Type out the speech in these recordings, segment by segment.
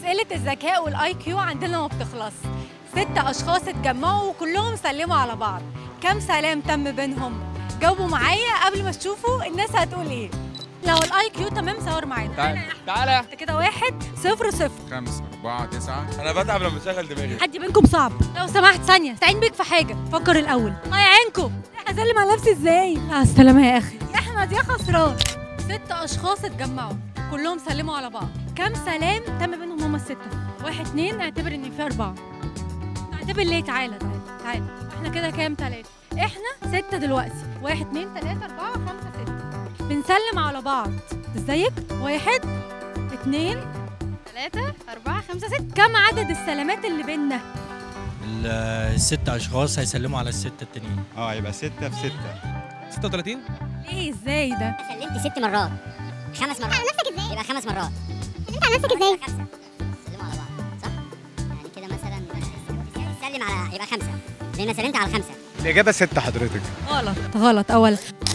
أسئلة الذكاء والاي كيو عندنا ما بتخلص ست أشخاص اتجمعوا وكلهم سلموا على بعض كم سلام تم بينهم؟ جاوبوا معايا قبل ما تشوفوا الناس هتقول ايه لو الاي كيو تمام صور معانا تعالى تعالى انت كده واحد صفر صفر خمسة أربعة تسعة انا بتعب لما بشغل دماغي حد منكم صعب لو سمحت ثانية استعين بيك في حاجة فكر الأول الله يعينكم أسلم على نفسي ازاي؟ لا السلامة يا أخي يا أحمد يا خسران ست أشخاص اتجمعوا كلهم سلموا على بعض كم سلام تم بينهم هما الستة؟ واحد اتنين نعتبر إن في أربعة نعتبر ليه تعالى تعالى تعالى احنا كده كام تلاتة؟ احنا ستة دلوقتي واحد اتنين تلاتة أربعة خمسة ستة بنسلم على بعض ازيك؟ واحد اتنين تلاتة أربعة خمسة ستة كم عدد السلامات اللي بيننا؟ الست اشخاص هيسلموا على الستة التانيين اه يبقى ستة في ستة 36 ليه ازاي ده؟ سلمت ست مرات خمس مرات على نفسك ازاي؟ يبقى خمس مرات سلمت على نفسك ازاي؟ خمسة سلموا على بعض صح؟ يعني كده مثلا سلم على يبقى خمسة لأن أنا سلمت على خمسة الإجابة ستة حضرتك غلط غلط أولا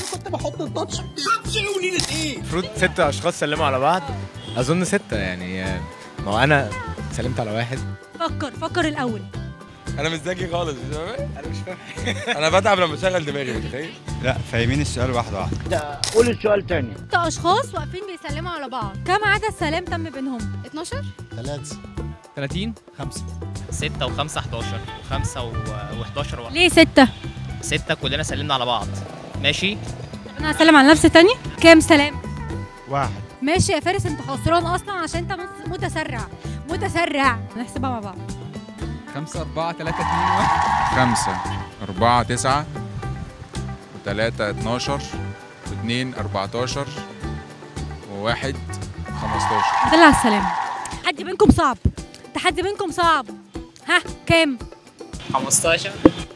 المفروض ست أشخاص سلموا على بعض أظن ستة يعني آه، ما هو أنا سلمت على واحد فكر فكر الأول انا مش ذكي خالص انا مش فاهم انا بتعب لما بشغل دماغي متخيل لا فاهمين السؤال واحدة واحدة قول السؤال تاني ست أشخاص واقفين بيسلموا على بعض كم عدد سلام تم بينهم؟ 12 ثلاثة 30 خمسة 6 و5 11 و5 و11 و ليه ستة؟ 6 كلنا سلمنا على بعض ماشي أنا هسلم على نفسي تاني كام سلام؟ واحد ماشي يا فارس أنت خسران أصلا عشان أنت مس- متسرع متسرع نحسبها مع بعض خمسة أربعة ثلاثة اتنين واحد خمسة أربعة تسعة وتلاتة اتناشر واتنين أربعتاشر وواحد خمستاشر دل على السلامة تحدي بينكم صعب تحدي بينكم صعب ها كام؟ 15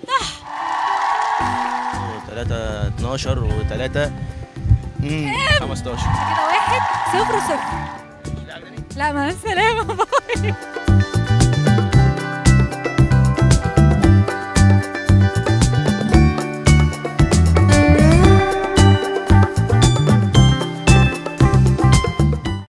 3 12 و3 15 كده واحد صفر صفر لا مع السلامة باي